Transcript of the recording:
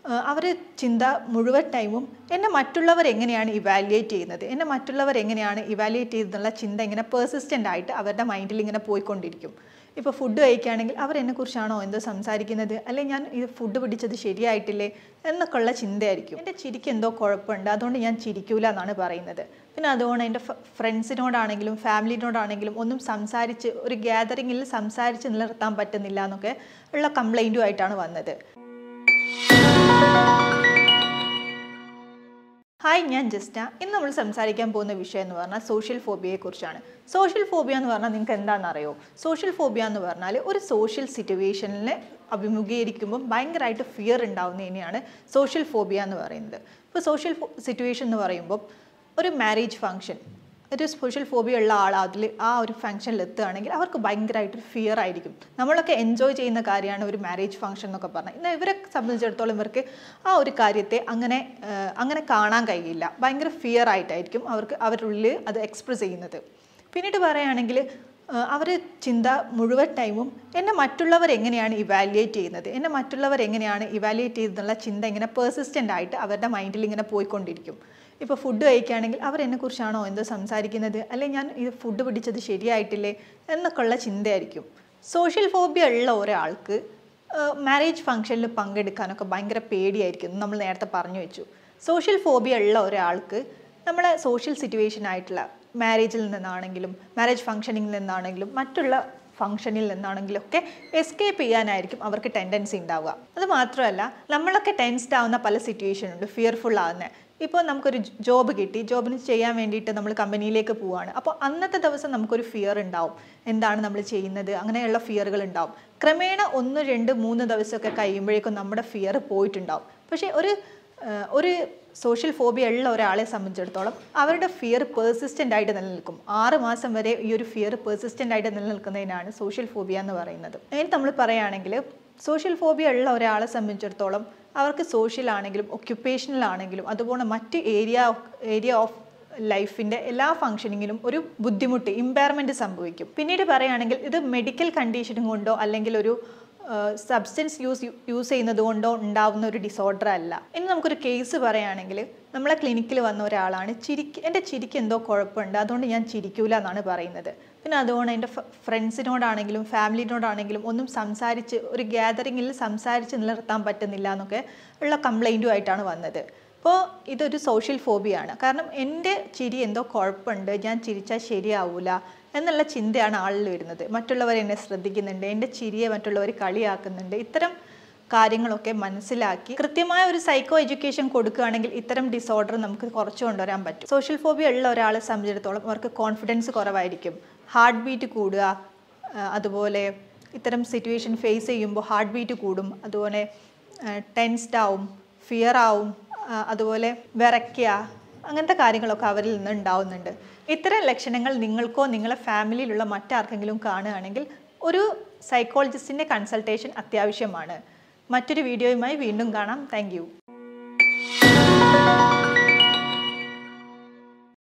അവർ ചിന്ത മുഴുവൻ ടൈമും എന്നെ മറ്റുള്ളവർ എങ്ങനെയാണ് ഇവാലുവേറ്റ് ചെയ്യുന്നത് എന്നെ മറ്റുള്ളവർ എങ്ങനെയാണ് ഇവാലുവേറ്റ് ചെയ്തെന്നുള്ള ചിന്ത ഇങ്ങനെ പേഴ്സിസ്റ്റൻ്റ് ആയിട്ട് അവരുടെ മൈൻഡിൽ ഇങ്ങനെ പോയിക്കൊണ്ടിരിക്കും ഇപ്പോൾ ഫുഡ് കഴിക്കുകയാണെങ്കിൽ അവർ എന്നെക്കുറിച്ചാണോ എന്തോ സംസാരിക്കുന്നത് അല്ലെങ്കിൽ ഞാൻ ഈ ഫുഡ് പിടിച്ചത് ശരിയായിട്ടില്ലേ എന്നൊക്കെ ഉള്ള ചിന്തയായിരിക്കും എൻ്റെ ചിരിക്ക് എന്തോ കുഴപ്പമുണ്ട് അതുകൊണ്ട് ഞാൻ ചിരിക്കൂല എന്നാണ് പറയുന്നത് പിന്നെ അതുകൊണ്ട് എൻ്റെ ഫ്രണ്ട്സിനോടാണെങ്കിലും ഫാമിലിനോടാണെങ്കിലും ഒന്നും സംസാരിച്ച് ഒരു ഗ്യാതറിങ്ങിൽ സംസാരിച്ച് നിലനിർത്താൻ പറ്റുന്നില്ല എന്നൊക്കെ ഉള്ള കംപ്ലൈൻറ്റുമായിട്ടാണ് വന്നത് ഹായ് ഞാൻ ജസ്റ്റ ഇന്ന് നമ്മൾ സംസാരിക്കാൻ പോകുന്ന വിഷയം എന്ന് പറഞ്ഞാൽ സോഷ്യൽ ഫോബിയയെ കുറിച്ചാണ് സോഷ്യൽ ഫോബിയ എന്ന് പറഞ്ഞാൽ നിങ്ങൾക്ക് എന്താണെന്ന് അറിയോ സോഷ്യൽ ഫോബിയ എന്ന് പറഞ്ഞാൽ ഒരു സോഷ്യൽ സിറ്റുവേഷനിൽ അഭിമുഖീകരിക്കുമ്പോൾ ഭയങ്കരമായിട്ട് ഫിയർ ഉണ്ടാവുന്നതിനെയാണ് സോഷ്യൽ ഫോബിയ എന്ന് പറയുന്നത് ഇപ്പോൾ സോഷ്യൽ സിറ്റുവേഷൻ എന്ന് പറയുമ്പോൾ ഒരു മാരേജ് ഫങ്ഷൻ ഒരു സോഷ്യൽ ഫോബിയ ഉള്ള ആൾ അതിൽ ആ ഒരു ഫംഗ്ഷനിൽ എത്തുകയാണെങ്കിൽ അവർക്ക് ഭയങ്കരമായിട്ടൊരു ഫിയർ ആയിരിക്കും നമ്മളൊക്കെ എൻജോയ് ചെയ്യുന്ന കാര്യമാണ് ഒരു മാരേജ് ഫംഗ്ഷൻ എന്നൊക്കെ പറഞ്ഞാൽ എന്നാൽ ഇവരെ സംബന്ധിച്ചിടത്തോളം ഇവർക്ക് ആ ഒരു കാര്യത്തെ അങ്ങനെ ആ, അങ്ങനെ കാണാൻ കഴിയില്ല ഭയങ്കര ഫിയർ ആയിട്ടായിരിക്കും അവർക്ക് അവരുടെ ഉള്ളിൽ അത് എക്സ്പ്രസ് ചെയ്യുന്നത് പിന്നീട് പറയുകയാണെങ്കിൽ അവർ ചിന്ത മുഴുവൻ ടൈമും എന്നെ മറ്റുള്ളവർ എങ്ങനെയാണ് ഇവാലുവേറ്റ് ചെയ്യുന്നത് എന്നെ മറ്റുള്ളവർ എങ്ങനെയാണ് ഇവാലുവേറ്റ് ചെയ്തെന്നുള്ള ചിന്ത ഇങ്ങനെ പേഴ്സിസ്റ്റൻ്റ് ആയിട്ട് അവരുടെ മൈൻഡിൽ ഇങ്ങനെ പോയിക്കൊണ്ടിരിക്കും ഇപ്പോൾ ഫുഡ് കഴിക്കുകയാണെങ്കിൽ അവർ എന്നെക്കുറിച്ചാണോ എന്തോ സംസാരിക്കുന്നത് അല്ലെങ്കിൽ ഞാൻ ഈ ഫുഡ് പിടിച്ചത് ശരിയായിട്ടില്ലേ എന്നൊക്കെ ഉള്ള ചിന്തയായിരിക്കും സോഷ്യൽ ഫോബിയ ഉള്ള ഒരാൾക്ക് മാരേജ് ഫംഗ്ഷനിൽ പങ്കെടുക്കാനൊക്കെ ഭയങ്കര പേടിയായിരിക്കും നമ്മൾ നേരത്തെ പറഞ്ഞു വെച്ചു സോഷ്യൽ ഫോബിയ ഉള്ള ഒരാൾക്ക് നമ്മളെ സോഷ്യൽ സിറ്റുവേഷൻ ആയിട്ടുള്ള മാരേജിൽ നിന്നാണെങ്കിലും മാരേജ് ഫംഗ്ഷനിൽ നിന്നാണെങ്കിലും മറ്റുള്ള ഫംഗ്ഷനിൽ നിന്നാണെങ്കിലും ഒക്കെ എസ്കേപ്പ് ചെയ്യാനായിരിക്കും അവർക്ക് ടെൻഡൻസി ഉണ്ടാവുക അത് മാത്രമല്ല നമ്മളൊക്കെ ടെൻസ്ഡ് ആവുന്ന പല സിറ്റുവേഷൻ ഉണ്ട് ഫിയർഫുൾ ആവുന്ന ഇപ്പോൾ നമുക്കൊരു ജോബ് കിട്ടി ജോബിന് ചെയ്യാൻ വേണ്ടിയിട്ട് നമ്മൾ കമ്പനിയിലേക്ക് പോവുകയാണ് അപ്പോൾ അന്നത്തെ ദിവസം നമുക്കൊരു ഫിയർ ഉണ്ടാവും എന്താണ് നമ്മൾ ചെയ്യുന്നത് അങ്ങനെയുള്ള ഫിയറുകൾ ഉണ്ടാവും ക്രമേണ ഒന്ന് രണ്ട് മൂന്ന് ദിവസമൊക്കെ കഴിയുമ്പോഴേക്കും നമ്മുടെ ഫിയർ പോയിട്ടുണ്ടാവും പക്ഷേ ഒരു ഏഹ് ഒരു സോഷ്യൽ ഫോബിയ ഉള്ള ഒരാളെ സംബന്ധിച്ചിടത്തോളം അവരുടെ ഫിയർ പേഴ്സിസ്റ്റൻ്റ് ആയിട്ട് നിലനിൽക്കും ആറ് മാസം വരെ ഈ ഒരു ഫിയർ പേഴ്സിസ്റ്റൻ്റ് ആയിട്ട് നിലനിൽക്കുന്നതിനാണ് സോഷ്യൽ ഫോബിയ എന്ന് പറയുന്നത് ഇനി നമ്മൾ പറയുകയാണെങ്കിൽ സോഷ്യൽ ഫോബിയ ഉള്ള ഒരാളെ സംബന്ധിച്ചിടത്തോളം അവർക്ക് സോഷ്യൽ ആണെങ്കിലും ഒക്യുപ്പേഷണൽ ആണെങ്കിലും അതുപോലെ മറ്റ് ഏരിയ ഏരിയ ഓഫ് ലൈഫിൻ്റെ എല്ലാ ഫങ്ഷനിങ്ങിലും ഒരു ബുദ്ധിമുട്ട് ഇമ്പയർമെൻറ്റ് സംഭവിക്കും പിന്നീട് പറയുകയാണെങ്കിൽ ഇത് മെഡിക്കൽ കണ്ടീഷനും കൊണ്ടോ അല്ലെങ്കിൽ ഒരു സബ്സ്റ്റൻസ് യൂസ് യൂസ് ചെയ്യുന്നത് കൊണ്ടോ ഉണ്ടാവുന്ന ഒരു ഡിസോർഡർ അല്ല ഇനി നമുക്കൊരു കേസ് പറയുകയാണെങ്കിൽ നമ്മളെ ക്ലിനിക്കിൽ വന്ന ഒരാളാണ് ചിരിക്ക് എൻ്റെ ചിരിക്ക് എന്തോ കുഴപ്പമുണ്ട് അതുകൊണ്ട് ഞാൻ ചിരിക്കൂല എന്നാണ് പറയുന്നത് പിന്നെ അതുകൊണ്ട് എൻ്റെ ഫ്രണ്ട്സിനോടാണെങ്കിലും ഫാമിലിനോടാണെങ്കിലും ഒന്നും സംസാരിച്ച് ഒരു ഗ്യാതറിങ്ങിൽ സംസാരിച്ച് നിലനിർത്താൻ പറ്റുന്നില്ല എന്നൊക്കെ ഉള്ള കംപ്ലൈൻറ്റുമായിട്ടാണ് വന്നത് അപ്പോൾ ഇതൊരു സോഷ്യൽ ഫോബിയാണ് കാരണം എൻ്റെ ചിരി എന്തോ കുഴപ്പമുണ്ട് ഞാൻ ചിരിച്ചാൽ ശരിയാവൂല എന്നുള്ള ചിന്തയാണ് ആളിൽ വരുന്നത് മറ്റുള്ളവർ എന്നെ ശ്രദ്ധിക്കുന്നുണ്ട് എൻ്റെ ചിരിയെ മറ്റുള്ളവർ കളിയാക്കുന്നുണ്ട് ഇത്തരം കാര്യങ്ങളൊക്കെ മനസ്സിലാക്കി കൃത്യമായ ഒരു സൈക്കോ എഡ്യൂക്കേഷൻ കൊടുക്കുകയാണെങ്കിൽ ഇത്തരം ഡിസോർഡർ നമുക്ക് കുറച്ച് കൊണ്ടുവരാൻ പറ്റും സോഷ്യൽ ഫോബിയ ഉള്ള ഒരാളെ സംബന്ധിച്ചിടത്തോളം അവർക്ക് കോൺഫിഡൻസ് കുറവായിരിക്കും ഹാർട്ട് ബീറ്റ് കൂടുക ആ, അതുപോലെ ഇത്തരം സിറ്റുവേഷൻ ഫേസ് ചെയ്യുമ്പോൾ ഹാർട്ട് ബീറ്റ് കൂടും അതുപോലെ ടെൻസ്ഡ് ആവും ഫിയർ ആവും ആ, അതുപോലെ വിറയ്ക്കുക അങ്ങനത്തെ കാര്യങ്ങളൊക്കെ അവരിൽ നിന്ന് ഉണ്ടാവുന്നുണ്ട് ഇത്തരം ലക്ഷണങ്ങൾ നിങ്ങൾക്കോ നിങ്ങളെ ഫാമിലിയിലുള്ള മറ്റാർക്കെങ്കിലും കാണുകയാണെങ്കിൽ ഒരു സൈക്കോളജിസ്റ്റിൻ്റെ കൺസൾട്ടേഷൻ അത്യാവശ്യമാണ് മറ്റൊരു വീഡിയോയുമായി വീണ്ടും കാണാം താങ്ക്